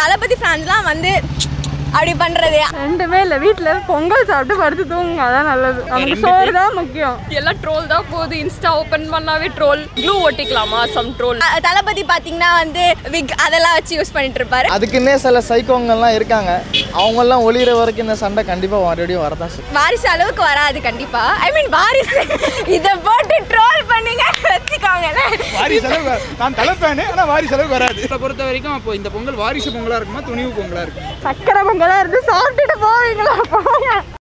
தளபதி ஃபேன்ஸ்லாம் வந்து அப்படி பண்ணுறது ரெண்டுமே இல்லை வீட்டில் பொங்கல் சாப்பிட்டு படுத்து தூங்குங்க அதான் நல்லது நமக்கு சோறு தான் முக்கியம் எல்லாம் ட்ரோல் தான் போகுது இன்ஸ்டா ஓப்பன் பண்ணாவே ட்ரோல் க்ளூ ஒட்டிக்கலாமா சம் ட்ரோல் அஹ் தளபதி பார்த்தீங்கன்னா வந்து விக் அதெல்லாம் வச்சு யூஸ் பண்ணிட்டு இருப்பாரு அதுக்குன்னே சில சைக்கோங்கள்லாம் இருக்காங்க அவங்கெல்லாம் ஒளிகிற வரைக்கும் இந்த சண்டை கண்டிப்பாக மறுபடியும் வரதான் செய்யும் வாரிசு அளவுக்கு வராது கண்டிப்பா ஐ மீன் வாரிசு இதை போட்டு ட்ரோல் பண்ணீங்க வச்சுக்கோங்களேன் வாரிசு அளவு நான் தலைப்பேனு ஆனால் வாரிசு அளவுக்கு வராது இதை பொறுத்த வரைக்கும் அப்போ இந்த பொங்கல் வாரிசு பொங்கலாக இருக்குமா துணிவு பொங்கலாக இருக்கும் சக்கரை பொங்கலாக இருந்து சாப்பிட்டுட்டு போவீங்களா போங்க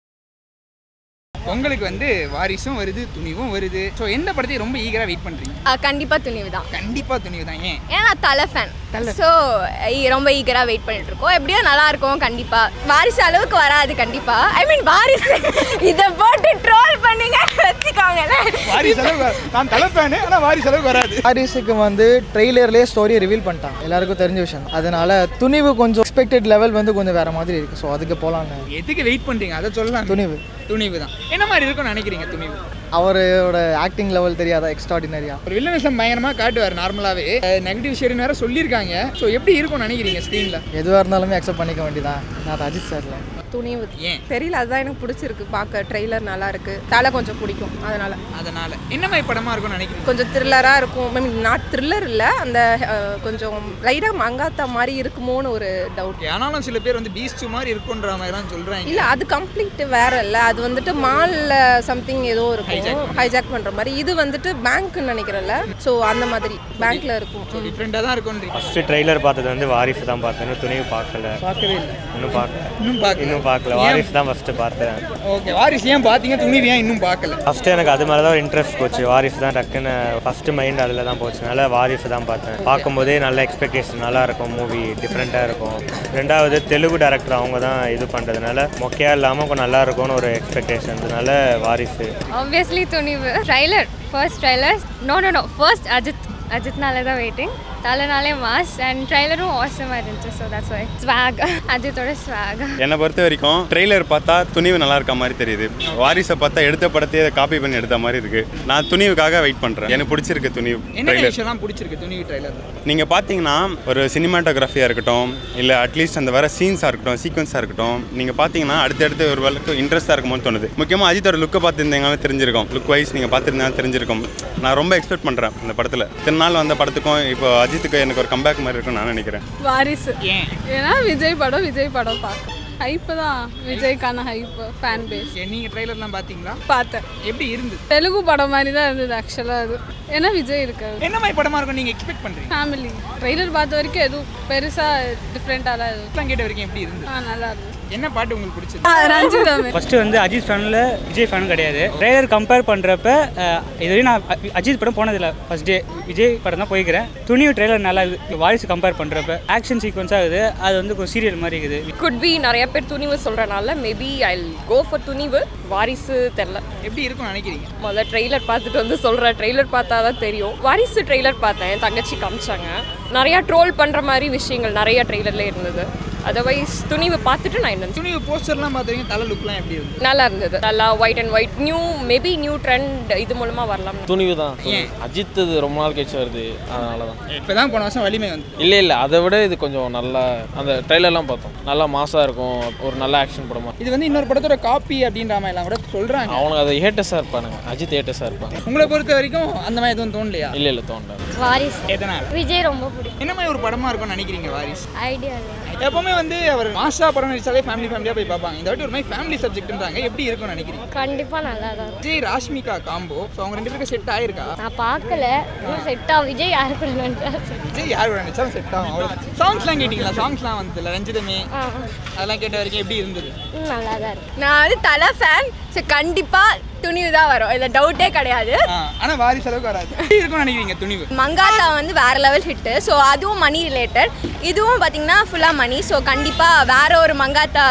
பொங்கலுக்கு வந்து வாரிசும் வருது துணிவும் வருது ஸோ எந்த படத்தையும் ரொம்ப ஈகராக வெயிட் பண்ணுறீங்க அஹ் கண்டிப்பா துணிவு தான் கண்டிப்பாக துணிவு தான் ஏன் ஏன்னா நான் தலை ஃபேன் ஸோ ரொம்ப ஈகராக வெயிட் பண்ணிட்டு இருக்கோம் எப்படியோ நல்லா இருக்கும் கண்டிப்பா வாரிசு அளவுக்கு வராது கண்டிப்பா ஐ மீன் வாரிசு இதை போட்டு ட்ரோல் பண்ணீங்க வச்சுக்கோங்களேன் வாரிசு அளவு நான் தலைப்பேனு ஆனால் வாரிசு அளவுக்கு வராது ஹாரிஸுக்கு வந்து ட்ரெய்லர்லேயே ஸ்டோரியை ரிவீல் பண்ணிட்டாங்க எல்லாருக்கும் தெரிஞ்ச விஷயம் தான். அதனால துணிவு கொஞ்சம் எக்ஸ்பெக்டட் லெவல் வந்து கொஞ்சம் வேற மாதிரி இருக்கு ஸோ அதுக்கு போகலான்னு எதுக்கு வெயிட் பண்ணுறீங்க அதை சொல்லலாம் துணிவு துணிவு தான் என்ன மாதிரி இருக்கும்னு நினைக்கிறீங்க துணிவு அவரோட ஆக்டிங் லெவல் தெரியாதா எக்ஸ்ட்ராடினரியா ஒரு வில்லனிசம் பயங்கரமாக காட்டுவார் நார்மலாகவே நெகட்டிவ் ஷேடுன்னு வேற சொல்லியிருக்காங்க ஸோ எப்படி இருக்கும்னு நினைக்கிறீங்க ஸ்க்ரீனில் எதுவாக இருந்தாலுமே அக்செப்ட் பண்ணிக்க வேண்டியதான் நான் அது அஜித் சார்ல துணிவு ஏன் தெரியல அதுதான் எனக்கு பிடிச்சிருக்கு பார்க்க ட்ரெய்லர் நல்லா இருக்கு தலை கொஞ்சம் பிடிக்கும் அதனால அதனால என்ன மாதிரி படமாக இருக்கும்னு நினைக்கிறீங்க கொஞ்சம் த்ரில்லராக இருக்கும் ஐ மீன் நாட் த்ரில்லர் இல்லை அந்த அஹ், கொஞ்சம் லைட்டாக மங்காத்தா மாதிரி இருக்குமோன்னு ஒரு டவுட் Okay, ஆனாலும் சில பேர் வந்து பீஸ்ட் மாதிரி இருக்குன்ற மாதிரிலாம் சொல்கிறாங்க இல்லை அது கம்ப்ளீட் வேற இல்லை அது வந்துட்டு மாலில் சம்திங் ஏதோ இருக்கும் ஹைஜாக் பண்ணுற மாதிரி இது வந்துட்டு பேங்க்னு நினைக்கிறேன்ல ஸோ அந்த மாதிரி பேங்க்ல இருக்கும் ஸோ டிஃப்ரெண்ட்டாக தான் இருக்கும்ன்றீங்க ஃபஸ்ட்டு ட்ரெய்லர் பார்த்தது வந்து வாரிசு தான் பார்த்தேன் இன்னும் துணிவு பார்க்கல பார்க்கவே இல்லை இன்னும் பார்க்கல இன்னும் பார்க்கல இன்னும் பார்க்கல வாரிசு தான் ஃபஸ்ட்டு பார்த்தேன் ஓகே வாரிசு ஏன் பார்த்தீங்க துணிவு ஏன் இன்னும் பார்க்கல ஃபஸ்ட்டு எனக்கு அது மேலே தான் ஒரு இன்ட்ரெஸ்ட் போச்சு வாரிசு தான் டக்குன்னு ஃபஸ்ட்டு மைண்ட் அதில் தான் போச்சு அதனால வாரிசு தான் பார்த்தேன் பார்க்கும்போதே நல்ல எக்ஸ்பெக்டேஷன் நல்லா இருக்கும் மூவி டிஃப்ரெண்ட்டாக இருக்கும் ரெண்டாவது தெலுங்கு டேரக்டர் அவங்க தான் இது பண்ணுறதுனால மொக்கையாக இல்லாமல் கொஞ்சம் நல்லா இருக்கும்னு ஒரு எக்ஸ்பெக்டேஷன் அதனால Varisu obviously Thunivu trailer first trailer no no no first Ajith அஜித்னால தான் வெயிட்டிங் தலைனாலே மாஸ் அண்ட் ட்ரைலரும் ஆசமாக இருந்துச்சு ஸோ தட்ஸ் வை ஸ்வாக் அஜித்தோட ஸ்வாக் என்னை பொறுத்த வரைக்கும் ட்ரெய்லர் பார்த்தா துணிவு நல்லா இருக்க மாதிரி தெரியுது வாரிசை பார்த்தா எடுத்த படத்தையே காப்பி பண்ணி எடுத்த மாதிரி இருக்கு நான் துணிவுக்காக வெயிட் பண்றேன் எனக்கு பிடிச்சிருக்கு துணிவு என்ன ட்ரெய்லர் விஷயம்லாம் பிடிச்சிருக்கு துணிவு ட்ரைலர் நீங்க பாத்தீங்கன்னா ஒரு சினிமாட்டோகிராஃபியா இருக்கட்டும் இல்ல அட்லீஸ்ட் அந்த வர சீன்ஸா இருக்கட்டும் சீக்வன்ஸா இருக்கட்டும் நீங்க பாத்தீங்கன்னா அடுத்தடுத்து ஒரு வழக்கு இன்ட்ரெஸ்டா இருக்குமோன்னு தோணுது முக்கியமா அஜித்தோட லுக்கை பார்த்துருந்தீங்கன்னா தெரிஞ்சிருக்கும் லுக் வைஸ் நீங்க பார்த்துருந்தா தெரிஞ்சிருக்கும் நான் ரொம்ப எக்ஸ்பெக்ட் பண்றேன் இந்த படத்துல இத்தனை நாள் வந்த படத்துக்கும் இப்போ அஜித்துக்கு எனக்கு ஒரு கம்பேக் மாதிரி இருக்கும்னு நான் நினைக்கிறேன் வாரிசு ஏன் ஏன்னா விஜய் படம் விஜய் படம் பார்க்க ஹைப்பு தான் விஜய்க்கான ஹைப்பு ஃபேன் பேஸ் சரி, நீங்க ட்ரைலர்லாம் பார்த்தீங்களா பார்த்தேன் எப்படி இருந்தது தெலுங்கு படம் மாதிரி தான் இருந்தது ஆக்சுவலாக அது ஏன்னா விஜய் இருக்காது என்ன மாதிரி படமா இருக்கும் நீங்க எக்ஸ்பெக்ட் பண்றீங்க ஃபேமிலி ட்ரெய்லர் பார்த்த வரைக்கும் எதுவும் பெருசாக டிஃப்ரெண்ட்டாலாம் எதுவும் எல்லாம் கேட்ட வரைக்கும் எப்படி இருந்தது ஆ நல்லா இருந்தது என்ன பாட்டு உங்களுக்கு பிடிச்சது ரஞ்சிதாமே ஃபஸ்ட்டு வந்து அஜித் ஃபேனில் விஜய் ஃபேன் கிடையாது ட்ரெய்லர் கம்பேர் பண்ணுறப்ப இதுவரையும் நான் அ- அஜித் படம் போனதில்லை ஃபஸ்ட் டே விஜய் படம் தான் போய்க்கிறேன் துணிவு ட்ரெய்லர் நல்லா இருக்குது வாரிசு கம்பேர் பண்ணுறப்ப ஆக்ஷன் சீக்வன்ஸ் ஆகுது அது வந்து ஒரு சீரியல் மாதிரி இருக்குது குட் பி நிறைய பேர் துணிவு சொல்கிறனால மேபி ஐ கோ ஃபார் துணிவு வாரிசு தெரில எப்படி இருக்கும்னு நினைக்கிறீங்க முதல்ல ட்ரெய்லர் பார்த்துட்டு வந்து சொல்கிறேன் ட்ரெய்லர் பார்த்தா தான் தெரியும் வாரிசு ட்ரெய்லர் பார்த்தேன் என் தங்கச்சி காமிச்சாங்க நிறையா ட்ரோல் பண்ணுற மாதிரி விஷயங்கள் நிறைய ட்ரெய்லரில் இருந்தது அதர்வைஸ் துணிவு பார்த்துட்டு நான் என்ன துணிவு போஸ்டர்லாம் பார்த்தீங்க தலை லுக்லாம் எப்படி இருந்தது நல்லா இருந்தது நல்லா white and white new maybe new trend இது மூலமாக வரலாம் துணிவு தான் ஏன்? அஜித் இது ரொம்ப நாள் கழிச்சு வருது அதனால தான் இப்போதான் போன வருஷம் வலிமை வந்து இல்லை இல்லை அதை விட இது கொஞ்சம் நல்லா அந்த ட்ரெய்லர்லாம் பார்த்தோம் நல்லா மாசாக இருக்கும் ஒரு நல்ல ஆக்ஷன் படமா இது வந்து இன்னொரு படத்தோட காப்பி அப்படின்ற மாதிரி எல்லாம் கூட சொல்றாங்க அவனுக்கு அதை ஹேட்டஸாக இருப்பானுங்க அஜித் ஹேட்டஸாக இருப்பாங்க உங்களை பொறுத்த வரைக்கும் அந்த மாதிரி எதுவும் தோணலையா இல்லை இல்லை தோண்டாது வாரிஸ் எதனால் விஜய் ரொம்ப பிடிக்கும் என்ன மாதிரி ஒரு படமா இருக்கும்னு நினைக்கிறீங்க வாரிஸ் ஐடியா இல்லை எப்பவுமே வந்து அவர் மாசா படம் நடிச்சாலே ஃபேமிலி ஃபேமிலியாக போய் பார்ப்பாங்க இந்த வாட்டி ஒரு மாதிரி ஃபேமிலி சப்ஜெக்ட்ன்றாங்க எப்படி இருக்கும்னு நினைக்கிறீங்க கண்டிப்பாக நல்லா தான் இருக்கும் விஜய் ராஷ்மிகா காம்போ ஸோ அவங்க ரெண்டு பேருக்கு செட் ஆயிருக்கா நான் பார்க்கல இன்னும் செட் ஆகும் விஜய் யாரு கூட நினைச்சா விஜய் யார் கூட நினைச்சாலும் செட் ஆகும் அவ்வளோ சாங்ஸ்லாம் கேட்டிங்களா சாங்ஸ்லாம் வந்ததுல ரஞ்சிதமே ஆ அதெல்லாம் கேட்ட வரைக்கும் எப்படி இருந்தது ம், நல்லா தான் இருக்கும் நான் வந்து தலை ஃபேன் ஸோ கண்டிப்பாக துணிவு தான் வரும் இதில் டவுட்டே கிடையாது ஆ, ஆனா வாரிசு அளவுக்கு வராது எப்படி இருக்கும்னு நினைக்கிறீங்க துணிவு மங்காத்தா வந்து வேற லெவல் ஹிட்டு ஸோ அதுவும் மணி ரிலேட்டட் இதுவும் பார்த்தீங்கன்னா ஃபுல்லாக மணி ஸோ கண்டிப்பாக வேற ஒரு மங்காத்தா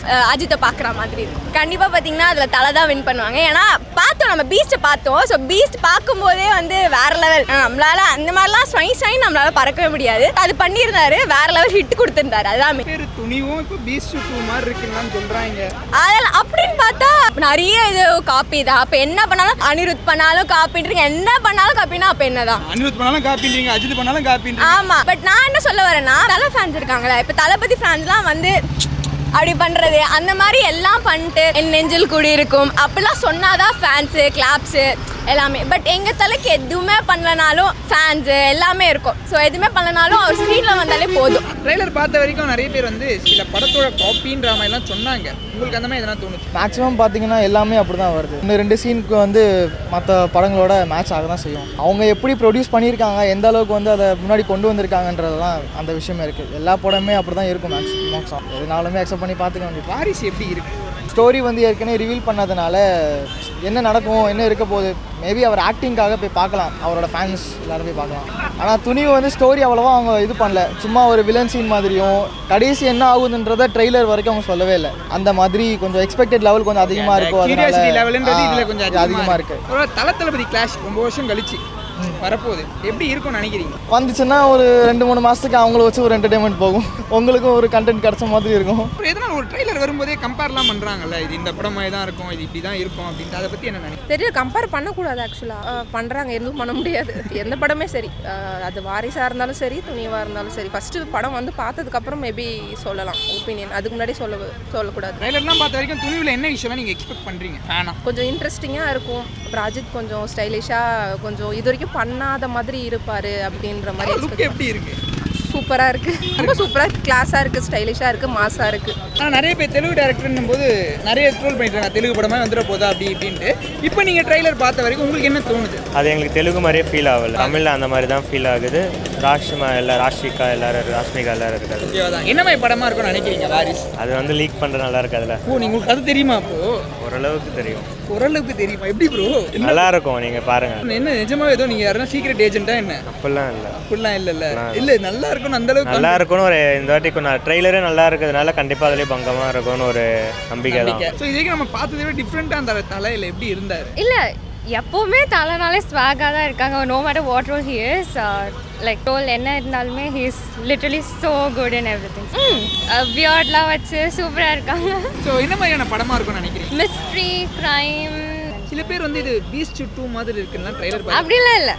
அஹ், அஜித்தை பார்க்குற மாதிரி இருக்கும் கண்டிப்பாக பார்த்தீங்கன்னா அதில் தலை தான் வின் பண்ணுவாங்க ஏன்னா பார்த்தோம் நம்ம பீஸ்ட்டை பார்த்தோம் ஸோ பீஸ்ட் பார்க்கும்போதே வந்து வேற லெவல் நம்மளால அந்த மாதிரிலாம் ஸ்வை ஸ்வை நம்மளால பறக்கவே முடியாது அது பண்ணியிருந்தாரு வேற லெவல் ஹிட் கொடுத்துருந்தாரு அதான் பேர் துணிவும் இப்போ பீஸ்ட் டூ மாதிரி இருக்குன்னு சொல்றாங்க அதில் அப்படின்னு பார்த்தா நிறைய இது காப்பி தான் அப்போ என்ன பண்ணாலும் அனிருத் பண்ணாலும் காப்பின்றீங்க என்ன பண்ணாலும் காப்பினா அப்போ என்னதான் அனிருத் பண்ணாலும் காப்பின்றீங்க அஜித் பண்ணாலும் காப்பின்றீங்க ஆமா பட் நான் என்ன சொல்ல வரேன்னா தலை ஃபேன்ஸ் இருக்காங்களே இப்போ தளபதி ஃபேன்ஸ்லாம் வந்து அப்படி பண்றது அந்த மாதிரி எல்லாம் பண்ணிட்டு என் நெஞ்சில் கூடி இருக்கும் அப்படிலாம் சொன்னாதான் ஃபேன்ஸு கிளாப்ஸு எல்லாமே பட் எங்க தலைக்கு எதுவுமே பண்ணலனாலும் ஃபேன்ஸு எல்லாமே இருக்கும் ஸோ எதுவுமே பண்ணலனாலும் அவர் ஸ்க்ரீனில் வந்தாலே போதும் ட்ரெய்லர் பார்த்த வரைக்கும் நிறைய பேர் வந்து சில படத்தோட காப்பின்ற மாதிரி எல்லாம் சொன்னாங்க உங்களுக்கு அந்த மாதிரி எதனா தோணுச்சு மேக்ஸிமம் பார்த்தீங்கன்னா எல்லாமே அப்படி தான் வருது இன்னும் ரெண்டு சீனுக்கு வந்து மற்ற படங்களோட மேட்ச் ஆக தான் செய்யும் அவங்க எப்படி ப்ரொடியூஸ் பண்ணியிருக்காங்க எந்த அளவுக்கு வந்து அதை முன்னாடி கொண்டு வந்திருக்காங்கன்றது தான் அந்த விஷயமே இருக்குது எல்லா படமே அப்படி தான் இருக்கும் மேக்ஸ் மோக்ஸம் எதுனாலுமே அக்செப்ட் பண்ணி பார்த்துக்க வேண்டியது வாரிசு எப்படி இருக்கு ஸ்டோரி வந்து ஏற்கனவே ரிவீல் பண்ணதுனால என்ன நடக்கும் என்ன இருக்க போகுது மேபி அவர் ஆக்டிங்காக போய் பார்க்கலாம் அவரோட ஃபேன்ஸ் எல்லாரும் போய் பார்க்கலாம் ஆனால் துணிவு வந்து ஸ்டோரி அவ்வளோவா அவங்க இது பண்ணல சும்மா ஒரு வில்லன் சீன் மாதிரியும் கடைசி என்ன ஆகுதுன்றத ட்ரெய்லர் வரைக்கும் அவங்க சொல்லவே இல்லை அந்த மாதிரி கொஞ்சம் எக்ஸ்பெக்டட் லெவல் கொஞ்சம் அதிகமாக இருக்கும் கியூரியாசிட்டி லெவல்ன்றது அதனால இதுல கொஞ்சம் அதிகமாக அதிகமாக இருக்கு இருக்கு ஒரு தல தளபதி கிளாஷ் ரொம்ப வருஷம் கழிச்சு வரப்போகுது எப்படி இருக்கும்னு நினைக்கிறீங்க வந்துச்சுன்னா ஒரு ரெண்டு மூணு மாதத்துக்கு அவங்கள வச்சு ஒரு என்டர்டைன்மெண்ட் போகும் உங்களுக்கும் ஒரு கண்டென்ட் கிடைச்ச மாதிரி இருக்கும் அப்புறம் எதனால ஒரு ட்ரெய்லர் வரும்போதே கம்பேர்லாம் பண்றாங்கல்ல இது இந்த படம் மாதிரி தான் இருக்கும் இது இப்படி தான் இருக்கும் அப்படின்ட்டு அதை பத்தி என்ன நினைக்கிறீங்க தெரியல கம்பேர் பண்ணக்கூடாது ஆக்சுவலாக பண்ணுறாங்க எதுவும் பண்ண முடியாது எந்த படமே சரி அஹ் அது வாரிசாக இருந்தாலும் சரி துணிவாக இருந்தாலும் சரி ஃபஸ்ட்டு படம் வந்து பார்த்ததுக்கப்புறம் மேபி சொல்லலாம் ஒப்பீனியன் அதுக்கு முன்னாடி சொல்ல சொல்லக்கூடாது ட்ரெய்லர்லாம் பார்த்த வரைக்கும் துணிவில் என்ன விஷயம்லாம் நீங்க எக்ஸ்பெக்ட் பண்றீங்க வேணாம் கொஞ்சம் இன்ட்ரெஸ்டிங்காக இருக்கும் அப்புறம் அஜித் கொஞ்சம் ஸ்டைலிஷாக கொஞ்சம் இது வரைக்கும் பண்ணாத மாதிரி இருப்பார் அப்படின்ற மாதிரி லுக் எப்படி இருக்கு சூப்பராக இருக்குது ரொம்ப சூப்பராக கிளாஸாக இருக்குது ஸ்டைலிஷாக இருக்குது மாஸாக இருக்குது ஆனால் நிறைய பேர் தெலுங்கு டேரக்டர்னும் போது நிறைய ட்ரோல் பண்ணிட்டு இருக்காங்க தெலுங்கு படமா வந்துட போதா அப்படி இப்படின்ட்டு இப்போ நீங்க ட்ரெய்லர் பார்த்த வரைக்கும் உங்களுக்கு என்ன தோணுது அது எங்களுக்கு தெலுங்கு மாதிரியே ஃபீல் ஆகல தமிழில் அந்த மாதிரி தான் ஃபீல் ஆகுது ராஷ்மா எல்லாம் ராஷ்மிகா எல்லாரும் ராஷ்மிகா எல்லாரும் இருக்காது ஓகேவா தான் என்ன மாதிரி படமா இருக்கும்னு நினைக்கிறீங்க வாரிஸ் அது வந்து லீக் பண்ணுற நல்லா இருக்காதுல்ல ஓ நீங்க உங்களுக்கு அது தெரியுமா அப்போ ஓரளவுக்கு தெரியும் ஓரளவுக்கு தெரியுமா எப்படி ப்ரோ நல்லா இருக்கும் நீங்கள் பாருங்கள் என்ன நிஜமாவே ஏதோ நீங்க யாருன்னா சீக்ரெட் ஏஜென்ட்டா என்ன அப்படிலாம் இல்லை அப்படிலாம் இல்ல இல்ல இல்ல நல்லா இருக்கும் அந்த அளவுக்கு நல்லா இருக்கும்னு ஒரு இந்த வாட்டி கொஞ்சம் ட்ரெய்லரே நல்லா இருக்கிறதுனால கண்டிப்பாக அதுலேயே பங்கமாக இருக்கும்னு ஒரு நம்பிக்கை தான் ஸோ இது வரைக்கும் நம்ம பார்த்ததை விட டிஃப்ரெண்ட்டாக அந்த தலையில் எப்படி இருந்தார் இல்லை எப்போவுமே தலைனாலே ஸ்வாகாக தான் இருக்காங்க no matter what role he is like role என்ன இருந்தாலுமே he is literally so good in everything பியர்ட்லாம் வச்சு சூப்பராக இருக்காங்க ஸோ என்ன மாதிரியான படமா இருக்கும்னு நினைக்கிறீங்க மிஸ்ட்ரி க்ரைம் சில பேர் வந்து இது பீஸ்ட் டூ மாதிரி இருக்குன்னா ட்ரைலர் அப்படிலாம் இல்லை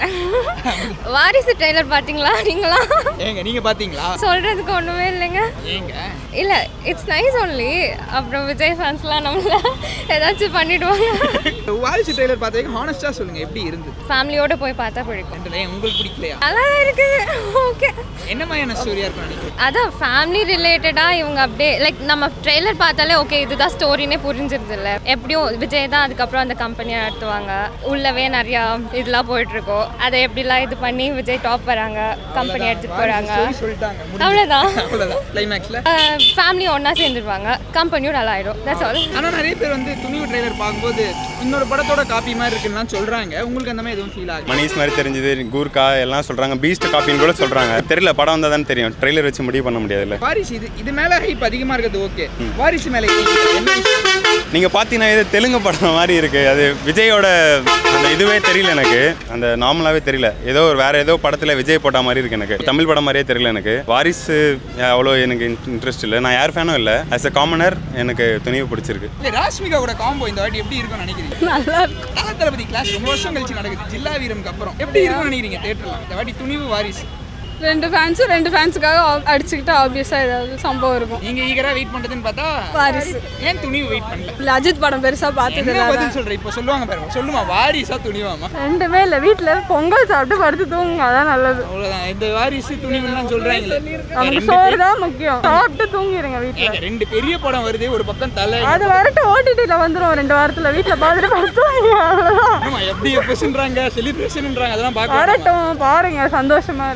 வாரிசு ட்ரெய்லர் பார்த்தீங்களா நீங்களா ஏங்க நீங்க பாத்தீங்களா சொல்கிறதுக்கு ஒன்றுமே இல்லைங்க ஏங்க இல்லை இட்ஸ் நைஸ் ஒன்லி அப்புறம் விஜய் ஃபேன்ஸ்லாம் நம்மள ஏதாச்சும் பண்ணிடுவாங்க வாரிசு ட்ரைலர் பார்த்த வரைக்கும் ஹானஸ்டா சொல்லுங்க எப்படி இருந்தது ஃபேமிலியோட போய் பார்த்தா பிடிக்கும் ரெண்டுல ஏன் உங்களுக்கு பிடிக்கலையா நல்லா தான் இருக்குது ஓகே என்ன மாதிரியான ஸ்டோரியா இருக்கும் நினைக்கிறீங்க அதான் ஃபேமிலி ரிலேட்டடாக இவங்க அப்படியே லைக் நம்ம ட்ரெய்லர் பார்த்தாலே ஓகே இதுதான் ஸ்டோரினே புரிஞ்சிருது இல்லை எப்படியும் விஜய் தான் அதுக்கப்புறம் அந்த கம்பெனியை நடத்துவாங்க உள்ளவே நிறையா இதெல்லாம் போயிட்டுருக்கோம் அதை எப்படிலாம் இது பண்ணி விஜய் டாப் வராங்க கம்பெனி எடுத்துகிட்டு போகிறாங்க ஸ்டோரி சொல்லிட்டாங்க முடிஞ்சுது. அவ்வளோதான் அவ்வளவுதான் கிளைமேக்ஸ்ல ஃபேமிலி ஒன்றா சேர்ந்துருவாங்க கம்பெனியும் நல்லா ஆயிடும் தட்ஸ் ஆல் ஆனா நிறைய பேர் வந்து துணிவு ட்ரைலர் பார்க்கும்போது இன்னொரு படத்தோட காப்பி மாதிரி இருக்குன்னு சொல்றாங்க உங்களுக்கு அந்த மாதிரி எதுவும் ஃபீல் ஆகுது மணிஷ் மாதிரி தெரிஞ்சது கூர்க்கா எல்லாம் சொல்றாங்க பீஸ்ட் காப்பின்னு கூட சொல்றாங்க தெரியல படம் வந்தால் தானே தெரியும் ட்ரெய்லர் வச்சு முடிவு பண்ண முடியாதுல்ல வாரிசு இது இது மேல ஹைப் அதிகமா இருக்கிறது ஓகே வாரிசு மேல என்ன விஷயம் நீங்க பார்த்தீங்கன்னா இது தெலுங்கு படம் மாதிரி இருக்கு அது விஜயோட அந்த இதுவே தெரியல எனக்கு அந்த நார்மலாவே தெரியல ஏதோ ஒரு வேற ஏதோ படத்துல விஜய் போட்ட மாதிரி இருக்கு எனக்கு தமிழ் படம் மாதிரியே தெரியல எனக்கு வாரிசு அவ்வளோ எனக்கு இன்ட்ரெஸ்ட் இல்லை நான் யார் ஃபேனும் இல்லை ஆஸ் அ காமனர் எனக்கு துணிவு பிடிச்சிருக்கு இல்ல ராஷ்மிகா கூட காம்போ இந்த வாட்டி எப்படி இருக்கும்னு நினைக்கிறீங்க நல்லா இருக்கும் தல தளபதி கிளாஸ் ரொம்ப வருஷம் கழிச்சு நடக்குது ஜில்லா வீரம்க்கு அப்புறம் எப்படி இருக்கும்னு நினைக்கிறீங்க தேட்டர்ல இந்த வாட்டி துணிவு வாரிசு ரெண்டு ஃபேன்ஸும் ரெண்டு ஃபேன்ஸுக்காக அடிச்சுக்கிட்டு ஆப்வியஸாக ஏதாவது சம்பவம் இருக்கும் நீங்க ஈகரா வெயிட் பண்றதுன்னு பார்த்தா வாரிசு. ஏன் துணிவு வெயிட் பண்ணல இல்லை அஜித் படம் பெருசாக பார்த்தது என்ன இல்லை பதில் சொல்ற இப்போ சொல்லுவாங்க பாருங்க சொல்லுமா வாரிசா துணிவாமா ரெண்டுமே இல்லை வீட்டில் பொங்கல் சாப்பிட்டு படுத்து தூங்குங்க அதான் நல்லது அவ்வளவுதான் இந்த வாரிசு துணிவுலாம் சொல்றாங்களே நமக்கு ரெண்டு சோறு பேர்- தான் முக்கியம் சாப்பிட்டு தூங்கிடுங்க வீட்டில் ஏங்க, ரெண்டு பெரிய படம் வருது ஒரு பக்கம் தலை அது வரட்டு ஓடிடியில் வந்துடும் ரெண்டு வாரத்தில் வீட்டில் பார்த்துட்டு படுத்துவாங்க அவ்வளோதான் ஆமா எப்படி எப்போன்றாங்க செலிப்ரேஷன்ன்றாங்க அதெல்லாம் பார்க்க வரட்டும் பாருங்க சந்தோஷமா இருங்க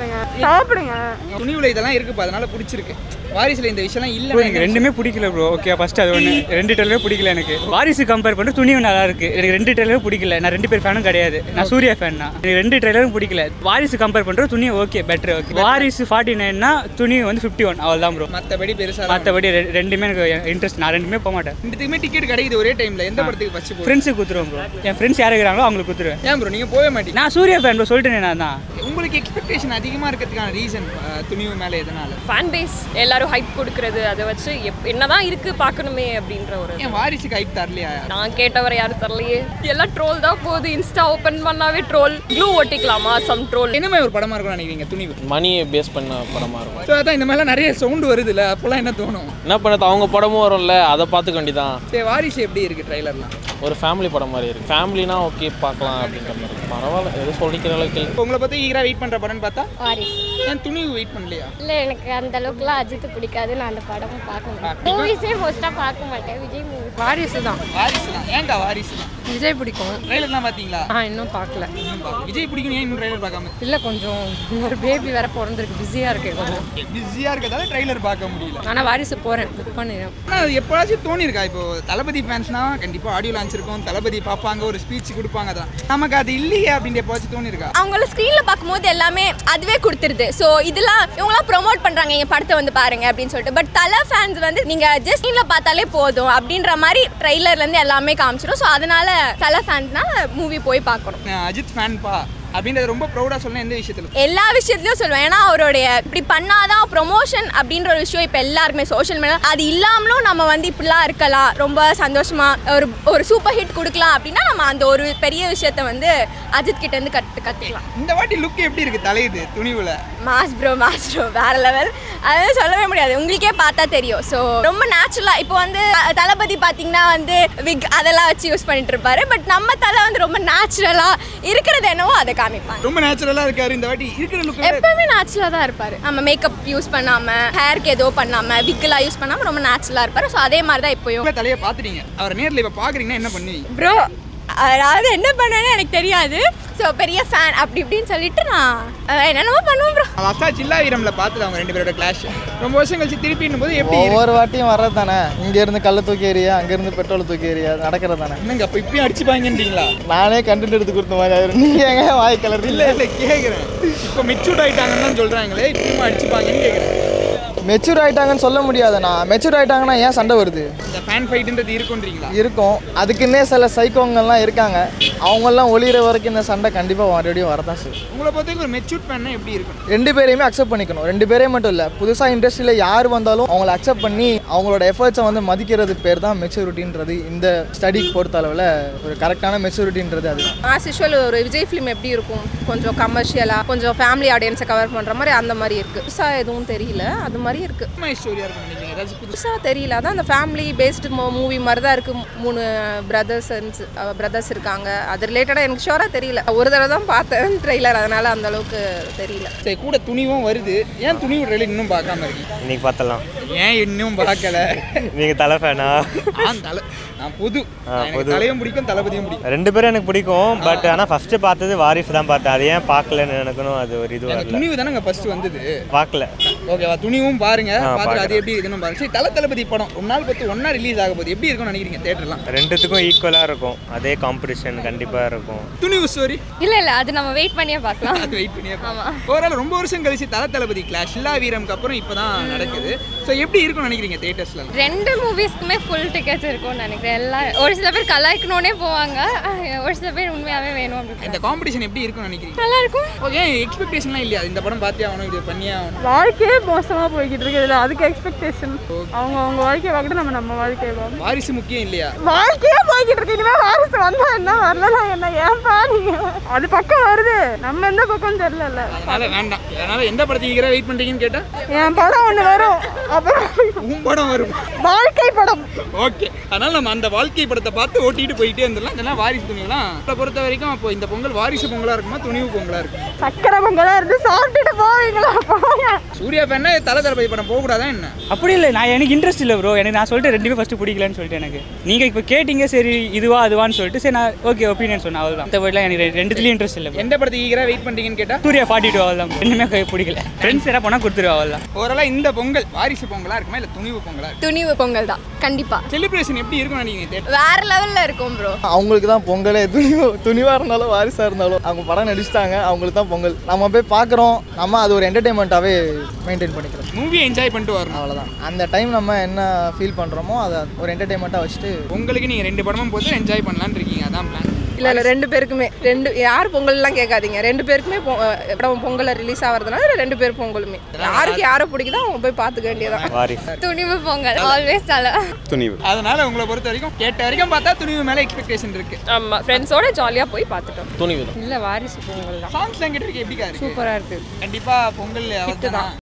சாப்பிடுங்க துணிவுல இதெல்லாம் இருக்குப்பா அதனால பிடிச்சிருக்கு வாரிசுல இந்த விஷயம்லாம் ப்ரோ எனக்கு இல்ல ரெண்டுமே பிடிக்கல ப்ரோ ஓகே ஃபர்ஸ்ட் அது ஒன்று ரெண்டு டெய்லருமே பிடிக்கல எனக்கு வாரிசு கம்பேர் பண்ணி துணியும் நல்லா இருக்கு எனக்கு ரெண்டு டெய்லரும் பிடிக்கல நான் ரெண்டு பேர் ஃபேனும் கிடையாது நான் சூர்யா ஃபேன் தான் எனக்கு ரெண்டு ட்ரெய்லரும் பிடிக்கல வாரிசு கம்பேர் பண்ணுற துணி okay better okay Varisu forty நைன்னா துணி வந்து ஃபிஃப்டி ஒன் அவ்வளோ தான் ப்ரோ மத்தபடி பெருசா மற்றபடி ரெண்டுமே எனக்கு இன்ட்ரெஸ்ட் நான் ரெண்டுமே போக மாட்டேன் ரெண்டுத்துக்குமே டிக்கெட் கிடைக்குது ஒரே டைம்ல எந்த படத்துக்கு ஃபர்ஸ்ட் போறீங்க ஃப்ரெண்ட்ஸுக்கு கொடுத்துருவோம் ப்ரோ என் ஃப்ரெண்ட்ஸ் யார் இருக்கிறாங்களோ அவங்களுக்கு கொடுத்துருவேன் ஏன் ப்ரோ நீங்க போக மாட்டீங்க நான் சூர்யா ஃபேன் ப்ரோ சொல்லிட்டேனே நான் தான் உங்களுக்கு எக்ஸ்பெக்டேஷன் அதிகமா இருக்கிறதுக்கான ரீசன் துணிவு மேல எதனால ஃபேன் பேஸ் எல்லாரும் ஹைப் கொடுக்கறது அதை வச்சு எப் என்னதான் இருக்கு பார்க்கணுமே அப்படின்ற ஒரு ஏன் வாரிசுக்கு ஹைப் தரலையா நான் கேட்டவரை யாரும் தரலையே எல்லாம் ட்ரோல் தான் போகுது இன்ஸ்டா ஓப்பன் பண்ணாவே ட்ரோல் க்ளூ ஒட்டிக்கலாமா சம் ட்ரோல் என்ன மாதிரி ஒரு படமா இருக்கும்னு நினைக்கிறீங்க துணிவு மணியை பேஸ் பண்ண படமாக இருக்கும் ஸோ அதான் இந்த மாதிரிலாம் நிறைய சவுண்ட் வருதுல்ல அப்போல்லாம் என்ன தோணும் என்ன பண்ணது அவங்க படமும் வரும்ல அதை பார்த்துக்க வேண்டியதான் சரி வாரிசு எப்படி இருக்கு ட்ரைலர்லாம் ஒரு ஃபேமிலி படம் மாதிரி இருக்கு ஃபேமிலினா ஓகே பார்க்கலாம் அப்படின்ற மாதிரி இருக்கு பரவாயில்ல எதுவும் சொல்லிக்கிற அளவுக்கு இல்லை இப்போ உங்களை பத்தி ஈகரா வெயிட் பண்ற படம்னு பார்த்தா வாரிஸ் ஏன் துணிவு வெயிட் பண்ணலையா இல்லை எனக்கு அந்த அளவுக்குலாம் அஜித் பிடிக்காது நான் அந்த படமும் பார்க்க மாட்டேன் மூவிஸே மோஸ்ட்டாக பார்க்க மாட்டேன் விஜய் மூவி வாரிசு தான் வாரிசு தான் ஏன்க்கா வாரிசு தான் விஜய் பிடிக்கும் ட்ரைலர்லாம் பார்த்தீங்களா ஆ இன்னும் பார்க்கல இன்னும் பார்க்கல. விஜய் பிடிக்கும் ஏன் இன்னும் ட்ரைலர் பார்க்காம இல்லை கொஞ்சம் இன்னொரு பேபி வேற பிறந்திருக்கு பிஸியாக இருக்கு கொஞ்சம் பிஸியாக இருக்கிறதால ட்ரைலர் பார்க்க முடியல ஆனால் வாரிசு போகிறேன் புக் பண்ணிடுறேன் ஆனால் அது எப்போதாச்சும் தோணியிருக்கா இப்போ தளபதி ஃபேன்ஸ்னா கண்டிப்பாக ஆடியோ லான்ச் இருக்கும் தளபதி பார்ப்பாங்க ஒரு ஸ்பீச் கொடுப்பாங்க தான் நமக்கு அது இல்லையே அப்படின்னு எப்போதாச்சும் தோணியிருக்கா அவங்கள ஸ்க்ரீனில் பார்க்கும்போது எல்லாமே அதுவே கொடுத்துருது ஸோ இதெல்லாம் இவங்களாம் ப்ரோமோட் பண்ணுறாங்க எங்கள் படத்தை வந்து பாருங்க அப்படின்னு சொல்லிட்டு பட் தலை ஃபேன்ஸ் வந்து நீங்கள் ஜஸ்ட் ஸ்க்ரீனில் பார்த்தாலே போதும் அப்படின்ற மாதிரி ட்ரெய்லர்லேருந்து எல்லாமே காமிச்சிடும் ஸோ அதனால தலை ஃபேன்ஸ்னால் மூவி போய் பார்க்கணும் நான் அஜித் ஃபேன் பா அப்படின்றத ரொம்ப ப்ரௌடாக சொன்ன எந்த விஷயத்தில் எல்லா விஷயத்துலையும் சொல்லுவேன் ஏன்னா அவருடைய இப்படி பண்ணாதான் ப்ரொமோஷன் அப்படின்ற ஒரு விஷயம் இப்போ எல்லாருக்குமே சோஷியல் மீடியா அது இல்லாமலும் நம்ம வந்து இப்படிலாம் இருக்கலாம் ரொம்ப சந்தோஷமா ஒரு ஒரு சூப்பர் ஹிட் கொடுக்கலாம் அப்படின்னா நம்ம அந்த ஒரு பெரிய விஷயத்த வந்து அஜித் கிட்ட இருந்து கற்று கற்றுக்கலாம் இந்த வாட்டி லுக் எப்படி இருக்கு தலையுது துணிவுல மாஸ் ப்ரோ மாஸ் ப்ரோ வேற லெவல் அதாவது சொல்லவே முடியாது உங்களுக்கே பார்த்தா தெரியும் ஸோ ரொம்ப நேச்சுரலாக இப்போ வந்து த- தளபதி பார்த்தீங்கன்னா வந்து விக் அதெல்லாம் வச்சு யூஸ் பண்ணிட்டு இருப்பாரு பட் நம்ம தலை வந்து ரொம்ப நேச்சுரலாக இருக்கிறது என்னவோ அதை காமிப்பாங்க ரொம்ப நேச்சுரலாக இருக்காரு இந்த வாட்டி இருக்கிற லுக் எப்பவுமே நேச்சுரலாக தான் இருப்பாரு நம்ம மேக்கப் யூஸ் பண்ணாம ஹேருக்கு ஏதோ பண்ணாம விக்கெல்லாம் யூஸ் பண்ணாம ரொம்ப நேச்சுரலாக இருப்பாரு ஸோ அதே மாதிரி தான் இப்போயும் தலையை பார்த்துட்டீங்க அவர் நேரில் இப்போ பார்க்குறீங்கன்னா என்ன பண்ணுவீங்க ப்ரோ அதாவது என்ன பண்ணுவேன்னு எனக்கு தெரியாது ஸோ பெரிய ஃபேன் அப்படி இப்படின்னு சொல்லிட்டு நான் அஹ், என்னென்னமோ பண்ணுவேன் ப்ரோ லாஸ்டா சில்லா வீரம்ல பார்த்தது அவங்க ரெண்டு பேரோட கிளாஷ் ரொம்ப வருஷம் கழிச்சு திருப்பின்னும் போது எப்படி இருக்கு? ஒவ்வொரு வாட்டியும் வர்றது தானே இங்கேருந்து கல்லை தூக்கி எறியா அங்கேருந்து பெட்ரோல் தூக்கி எறியா நடக்கிறது தானே என்னங்க அப்போ இப்பயும் அடிச்சுப்பாங்கன்றீங்களா நானே கண்டென்ட் எடுத்து கொடுத்த மாதிரி ஆயிரும் நீங்கள் எங்க வாய் கலர் இல்ல இல்ல கேக்குறேன் இப்போ மெச்சூர்ட் ஆயிட்டாங்கன்னு தான் சொல்றாங்களே இப்பயும் அடிச்சுப்பாங்கன்னு கேக்குறேன் மெச்சூர் ஆயிட்டாங்கன்னு சொல்ல முடியாதுண்ணா மெச்சூர் ஆயிட்டாங்கன்னா ஏன் சண்டை வருது இந்த ஃபேன் ஃபைட்ன்றது இருக்குன்றீங்களா இருக்கும் அதுக்குன்னே சில சைக்கோங்கள்லாம் இருக்காங்க அவங்கெல்லாம் ஒளிகிற வரைக்கும் இந்த சண்டை கண்டிப்பாக மறுபடியும் வரதான் செய்யும் உங்களை பொறுத்தவரைக்கும் ஒரு மெச்சூர்ட் ஃபேன்னா எப்படி இருக்கும் ரெண்டு பேரையுமே அக்செப்ட் பண்ணிக்கணும் ரெண்டு பேரே மட்டும் இல்லை புதுசாக இண்டஸ்ட்ரியில் யார் வந்தாலும் அவங்கள அக்செப்ட் பண்ணி அவங்களோட எஃபர்ட்ஸை வந்து மதிக்கிறது பேர் தான் மெச்சூரிட்டின்றது இந்த ஸ்டடிக்கு பொறுத்த அளவில் ஒரு கரெக்டான மெச்சூரிட்டின்றது அதுதான் ஆஸ் யூஷுவல் ஒரு விஜய் ஃபிலிம் எப்படி இருக்கும் கொஞ்சம் கமர்ஷியலாக கொஞ்சம் ஃபேமிலி ஆடியன்ஸை கவர் பண்ணுற மாதிரி அந்த மாதிரி இருக்குது புதுசாக எதுவும் தெரியல அது மாதிரி இருக்குது ஸ்டோரியா இருக்கும் நினைக்கிறீங்க ஏதாச்சும் புதுசா புதுசாக தெரியல அதான் அந்த ஃபேமிலி பேஸ்டு மூவி மாதிரி தான் இருக்குது மூணு பிரதர்ஸ் பிரதர்ஸ் இருக்காங்க அது ரிலேட்டடாக எனக்கு ஷோராக தெரியல ஒரு தடவை தான் பார்த்தேன் ட்ரெய்லர் அதனால அந்த அளவுக்கு தெரியல சரி கூட துணிவும் வருது ஏன் துணிவு ட்ரெயிலர் இன்னும் பார்க்காம இருக்கீங்க இன்னைக்கு பார்த்தலாம் ஏன் இன்னும் பார்க்கல நீங்கள் தலை ஃபேனா நான் தலை நான் புது ஆ, எனக்கு புது. தலையும் பிடிக்கும் தளபதியும் பிடிக்கும் ரெண்டு பேரும் எனக்கு பிடிக்கும் பட் ஆனால் ஃபஸ்ட்டு பார்த்தது வாரிசு தான் பார்த்தேன் அது ஏன் பார்க்கலன்னு எனக்குன்னு அது ஒரு இது எனக்கு வரல துணிவு தானே ஃபர்ஸ்ட் வந்தது பார்க்கல ஓகேவா துணிவும் பாருங்க ஆ, பார்த்துட்டு அது பார்க்கறேன். எப்படி இருக்குன்னு பாருங்க சரி தல தளபதி படம் ஒரு நாள் பார்த்து ஒன்றா ரிலீஸ் ஆக போகுது எப்படி இருக்கும்னு நினைக்கிறீங்க தேட்டர்லாம் ரெண்டுத்துக்கும் ஈக்குவலாக இருக்கும் அதே காம்படிஷன் கண்டிப்பாக இருக்கும் துணிவு ஸ்டோரி இல்லை இல்லை அது நம்ம வெயிட் பண்ணியே பார்க்கலாம் அது வெயிட் பண்ணியே ஓவரால் ரொம்ப வருஷம் கழிச்சு தல தளபதி கிளாஷ் எல்லா வீரம்க்கு அப்புறம் இப்பதான் நடக்குது ஸோ எப்படி இருக்கும்னு நினைக்கிறீங்க தேட்டர்ஸ்ல ரெண்டு மூவிஸ்க்குமே ஃபுல் டிக்கெட்ஸ் இருக்கும்னு நினைக்கிறேன் எல்லாம் ஒரு சில பேர் கலாய்க்கணுன்னே போவாங்க ஒரு சில பேர் உண்மையாகவே வேணும் அப்படின்னு இந்த காம்படிஷன் எப்படி இருக்கும்னு நினைக்கிறீங்க நல்லா இருக்கும் ஓகே எக்ஸ்பெக்டேஷன்லாம் இல்லையா இந்த படம் பார்த்தே ஆகணும் இது பண்ணியே ஆகணும் வாழ்க்கையே மோசமாக போய்கிட்டு இருக்கு இதில் அதுக்கு எக்ஸ்பெக்டேஷன் அவங்க அவங்க வாழ்க்கையை பார்க்கணும் நம்ம நம்ம வாழ்க்கையை பார்க்கணும் வாரிசு முக்கியம் இல்லையா வாழ்க்கையே போய்கிட்டு இருக்கு இனிமே வாரிசு வந்தா என்ன வரலனா என்ன ஏன்பா நீங்க அது பக்கம் வருது நம்ம எந்த பக்கம் தெரியல அதனால வேண்டாம் அதனால எந்த படத்துக்கு ஈகரா வெயிட் பண்றீங்கன்னு கேட்டா என் படம் ஒன்று வரும் அப்புறம் உன் படம் வரும் வாழ்க்கை படம் ஓகே அதனால நம்ம அந்த வாழ்க்கை படத்தை பார்த்து ஓட்டிட்டு போயிட்டே இருந்துடலாம் இதெல்லாம் வாரிசு துணிவுலாம் அதை பொறுத்த வரைக்கும் அப்போ இந்த பொங்கல் வாரிசு பொங்கலா இருக்குமா துணிவு பொங்கலா இருக்கும் சக்கரை பொங்கலா இருந்து சாப்பிட்டுட்டு போவீங்களா போங்க சூர்யா ஃபேன்னா தலை தளபதி படம் போகக்கூடாதா என்ன அப்படி இல்லை நான் எனக்கு இன்ட்ரெஸ்ட் இல்லை ப்ரோ எனக்கு நான் சொல்லிட்டு ரெண்டுமே ஃபஸ்ட்டு பிடிக்கலன்னு சொல்லிட்டு எனக்கு நீங்கள் இப்போ கேட்டிங்க சரி இதுவா அதுவான்னு சொல்லிட்டு சரி நான் ஓகே ஒப்பீனியன் சொன்னேன் அவ்வளோ மற்றபடிலாம் எனக்கு ரெ- ரெண்டுத்துலேயும் இன்ட்ரெஸ்ட் இல்லை எந்த படத்துக்கு ஈகரா வெயிட் பண்றீங்கன்னு கேட்டா சூர்யா ஃபார்ட்டி டூ அவ்வளோ ரெண்டுமே கை பிடிக்கல ஃப்ரெண்ட்ஸ் என்ன பண்ணால் கொடுத்துருவா அவ்வளோ ஓரளவு இந்த பொங்கல் வாரிசு பொங்கலா இருக்குமா இல்ல துணிவு பொங்கலா இருக்கும் துணிவு பொங்கல் தான் கண்டிப்பா செலிப்ரேஷன் எப்படி இருக்கும் நினைக்கிறீங்க theatre? வேற லெவல்ல இருக்கும் ப்ரோ அவங்களுக்கு தான் பொங்கலே துணிவு துணிவாக இருந்தாலும் வாரிசாக இருந்தாலும் அவங்க படம் நடிச்சிட்டாங்க அவங்களுக்கு தான் பொங்கல் நம்ம போய் பார்க்குறோம் நம்ம அது ஒரு என்டர்டெயின்மெண்ட்டாகவே மெயின்டைன் பண்ணிக்கிறோம் மூவியை என்ஜாய் பண்ணிட்டு வரணும் அவ்வளோதான் அந்த டைம் நம்ம என்ன ஃபீல் பண்ணுறோமோ அதை ஒரு என்டர்டெயின்மெண்ட்டாக வச்சுட்டு உங்களுக்கு நீங்க ரெண்டு படமும் போட்டு என்ஜாய் பண்ணலாம்னு இருக்கீங்க அதான் பிளான் இல்லை இல்லை ரெண்டு பேருக்குமே ரெண்டு யார் பொங்கல்லாம் கேட்காதீங்க ரெண்டு பேருக்குமே பொ- அஹ் படம் பொங்கலை ரிலீஸ் ஆகிறதுனால ரெண்டு பேர் பொங்கலுமே யாருக்கு யாரை பிடிக்குதோ அவங்க போய் பார்த்துக்க வேண்டியதான் வாரிசு துணிவு பொங்கல் ஆல்வேஸ் தலை துணிவு அதனால உங்களை பொறுத்த வரைக்கும் கேட்ட வரைக்கும் பார்த்தா துணிவு மேல எக்ஸ்பெக்டேஷன் இருக்கு ஆமா ஃப்ரெண்ட்ஸோட ஜாலியா போய் பார்த்துட்டோம் துணிவு தான் இல்ல வாரிசு பொங்கல் தான் சாங்ஸ்லாம் கேட்டிருக்கேன் எப்படி இருக்கு சூப்பரா இருக்கு கண்டிப்பா பொங்கல் அவர்தான்